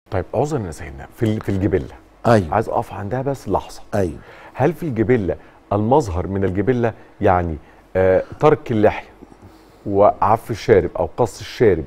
طيب عذرا يا سيدنا في ال- في الجبله ايوه عايز اقف عندها بس لحظه ايوه هل في الجبله المظهر من الجبله يعني آه ترك اللحيه وعف الشارب او قص الشارب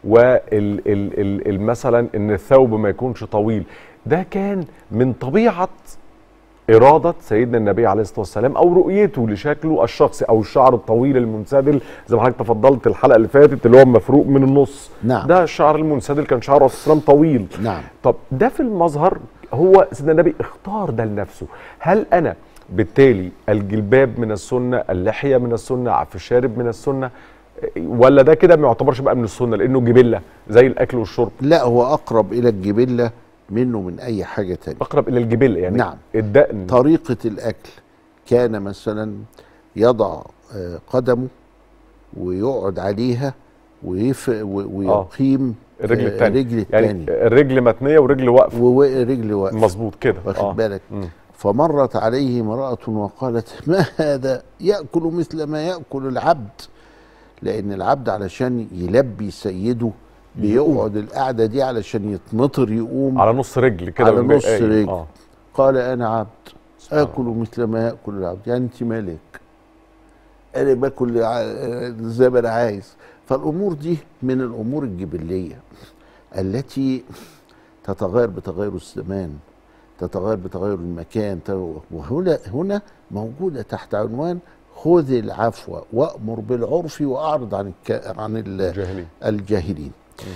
ومثلا ان الثوب ما يكونش طويل ده كان من طبيعه إرادة سيدنا النبي عليه الصلاة والسلام أو رؤيته لشكله الشخصي أو الشعر الطويل المنسدل زي ما حضرتك تفضلت الحلقة اللي فاتت اللي هو مفروق من النص نعم. ده الشعر المنسدل كان شعره عليه الصلاة والسلام طويل نعم طب ده في المظهر هو سيدنا النبي اختار ده لنفسه هل انا بالتالي الجلباب من السنه اللحيه من السنه عف الشارب من السنه ولا ده كده ما يعتبرش بقى من السنه لانه جبله زي الاكل والشرب لا هو اقرب الى الجبله منه من اي حاجه تانية اقرب الى الجبله يعني نعم. الدقن طريقه الاكل كان مثلا يضع آه، قدمه ويقعد عليها ويف و- ويقيم الرجل آه، الثانيه رجل يعني الثاني الرجل متنيه ورجل واقفه ورجل واقفه مظبوط كده واخد بالك مم. فمرت عليه امرأة وقالت ما هذا يأكل مثل ما يأكل العبد لأن العبد علشان يلبي سيده بيقعد القعدة دي علشان يتمطر يقوم على نص رجل كده على ويبقى نص قايم. رجل. اه قال أنا عبد سبحان آكل مثل ما يأكل العبد يعني أنت مالك أنا باكل ع- زي ما أنا عايز فالأمور دي من الأمور الجبلية التي تتغير بتغير الزمان تتغير بتغير المكان ت- وهنا هنا موجودة تحت عنوان خذ العفو وأمر بالعرف وأعرض عن الك... عن ال... الجاهلين الجاهلين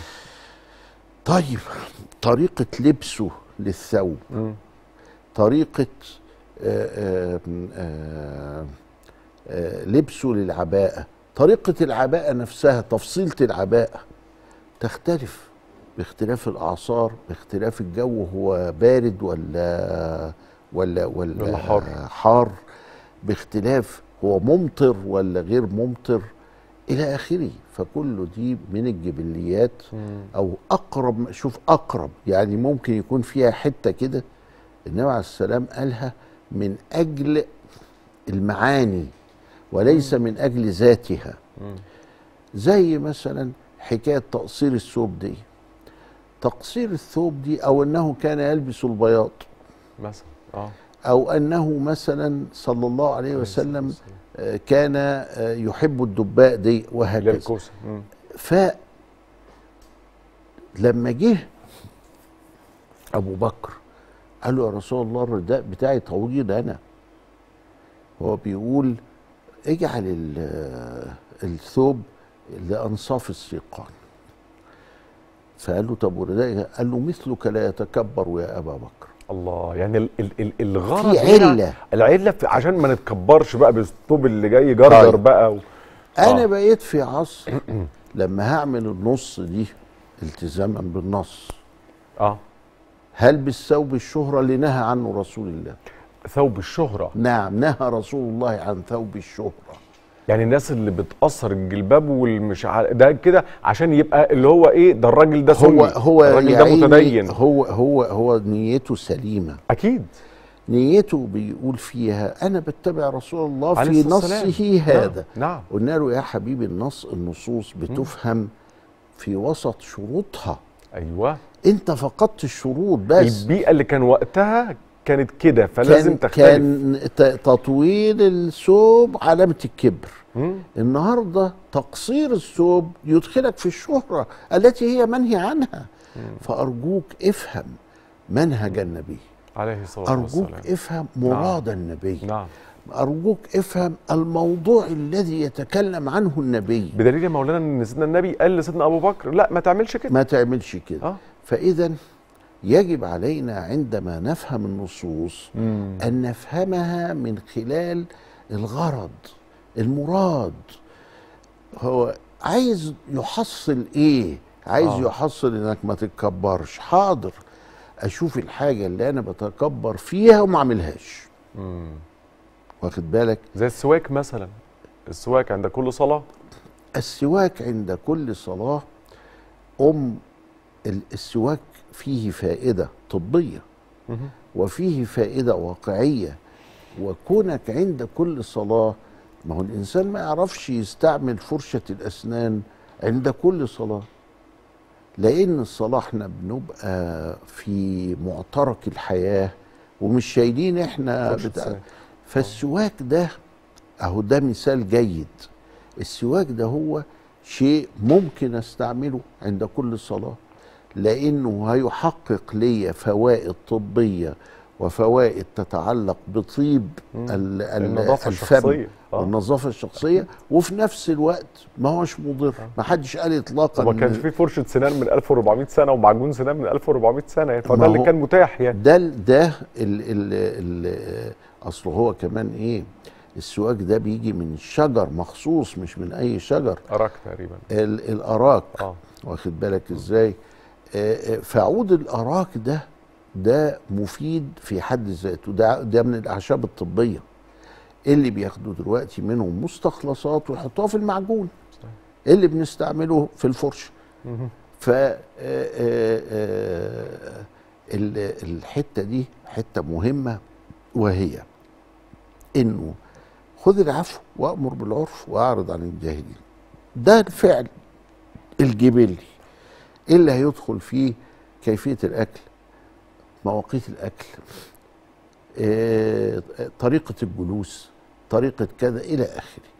طيب طريقة لبسه للثوب مم. طريقة آه، آه، آه، آه، لبسه للعباءة طريقة العباءة نفسها تفصيلة العباءة تختلف باختلاف الأعصار باختلاف الجو هو بارد ولا ولا ولا ولا حار. حار باختلاف هو ممطر ولا غير ممطر إلى آخره فكل دي من الجبليات مم. او اقرب شوف اقرب يعني ممكن يكون فيها حته كده النبي عليه السلام قالها من اجل المعاني وليس من اجل ذاتها مم. زي مثلا حكايه تقصير الثوب دي تقصير الثوب دي او انه كان يلبس البياض مثلا اه او انه مثلا صلى الله عليه وسلم آه، كان آه، يحب الدباء دي اللي هي وهكذا الكوسه مم. ف لما جه ابو بكر قال له يا رسول الله الرداء بتاعي طويل انا هو بيقول اجعل ال- الثوب لانصاف السيقان فقال له طب ورداء قال له مثلك لا يتكبر يا ابا بكر الله يعني ال ال ال الغرض في هنا- عله العله في عشان ما نتكبرش بقى بالاسلوب اللي جاي جرجر طيب. بقى و... انا آه. بقيت في عصر لما هعمل النص دي التزاما بالنص اه هلبس ثوب الشهرة اللي نهى عنه رسول الله ثوب الشهره نعم نهى رسول الله عن ثوب الشهرة يعني الناس اللي بتقصر الجلباب والمش ع... ده كده عشان يبقى اللي هو ايه ده الراجل ده سني هو هو الراجل يا ده عيني متدين هو هو هو نيته سليمة اكيد نيته بيقول فيها أنا بتبع رسول الله عليه في الصلاة والسلام. نصه هذا نعم, نعم. قلنا له يا حبيبي النص النصوص بتفهم في وسط شروطها ايوه انت فقدت الشروط بس البيئه اللي كان وقتها كانت كده فلازم كان تختلف كان ت- تطويل الثوب علامة الكبر مم. النهارده تقصير الثوب يدخلك في الشهرة التي هي منهي عنها فأرجوك افهم منهج النبي عليه الصلاه أرجوك والسلام افهم مراد النبي نعم أرجوك افهم الموضوع الذي يتكلم عنه النبي بدليل يا مولانا ان سيدنا النبي قال لسيدنا ابو بكر لا ما تعملش كده ما تعملش كده اه فإذا يجب علينا عندما نفهم النصوص مم. أن نفهمها من خلال الغرض المراد هو عايز يحصل ايه عايز آه. آه. يحصل انك ما تتكبرش حاضر اشوف الحاجه اللي انا بتكبر فيها وما اعملهاش مم. واخد بالك زي السواك مثلا السواك عند كل صلاه السواك عند كل صلاه ام ال- السواك فيه فائده طبيه مهم. وفيه فائدة واقعية وكونك عند كل صلاة ما هو الإنسان ما يعرفش يستعمل فرشة الأسنان عند كل صلاة لان الصلاه احنا بنبقى في معترك الحياه ومش شايلين احنا فرشة بتاع سنان. فالسواك ده اهو ده مثال جيد السواك ده هو شيء ممكن استعمله عند كل صلاه لانه هيحقق لي فوائد طبيه وفوائد تتعلق بطيب مم. ال- ال- النظافة الفم الشخصية. آه. والنظافه الشخصيه وفي نفس الوقت ما هوش مضر ما حدش قال اطلاقا وما كانش إن- في فرشه سنان من 1400 سنه ومعجون سنان من 1400 سنه يعني ما فده اللي هو- كان متاح يعني ده ال- ده ال ال ال اصل هو كمان ايه السواك ده بيجي من شجر مخصوص مش من اي شجر اراك تقريبا ال الاراك اه واخد بالك ازاي آه، آه، فعود الاراك ده ده مفيد في حد ذاته ده ده من الاعشاب الطبيه اللي بياخدوا دلوقتي منهم مستخلصات ويحطوها في المعجون اللي بنستعمله في الفرشه مهم. ف آه، آه، آه، ال- الحته دي حته مهمه وهي انه خذ العفو وامر بالعرف واعرض عن الجاهلين ده الفعل الجبلي اللي هيدخل فيه كيفيه الاكل مواقيت الاكل آه، طريقه الجلوس طريقه كذا الى اخره